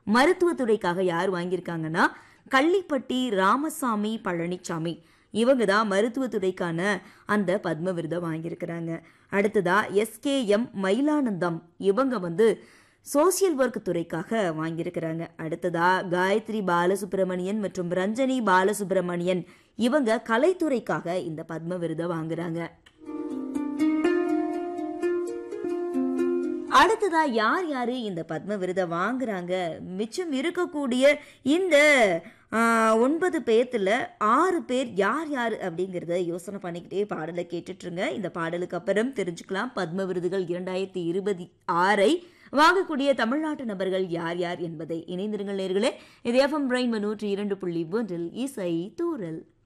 மருத்துவத்துறைக்காக யார் வாங்கியிருக்காங்கன்னா கள்ளிப்பட்டி ராமசாமி பழனிசாமி இவங்க தான் மருத்துவத்துறைக்கான அந்த பத்ம விருதை வாங்கியிருக்கிறாங்க அடுத்ததா எஸ்கேஎம் மயிலானந்தம் இவங்க வந்து சோசியல் ஒர்க் துறைக்காக வாங்கியிருக்கிறாங்க அடுத்ததா காயத்ரி பாலசுப்ரமணியன் மற்றும் ரஞ்சனி பாலசுப்ரமணியன் இவங்க கலைத்துறைக்காக இந்த பத்ம விருதை வாங்குறாங்க அடுத்ததா யார் யாரு இந்த பத்ம விருதை வாங்குறாங்க மிச்சம் இருக்கக்கூடிய இந்த ஆ, ஒன்பது பேர்த்துல ஆறு பேர் யார் யார் அப்படிங்கிறத யோசனை பண்ணிக்கிட்டே பாடலை கேட்டுட்ருங்க இந்த பாடலுக்கு அப்புறம் தெரிஞ்சுக்கலாம் பத்ம விருதுகள் இரண்டாயிரத்தி இருபத்தி ஆறை வாங்கக்கூடிய தமிழ்நாட்டு நபர்கள் யார் யார் என்பதை இணைந்திருங்கள் நேர்களே இது எஃப்எம் பிரைன் நூற்றி இரண்டு புள்ளி ஒன்றில் இசை தூரல்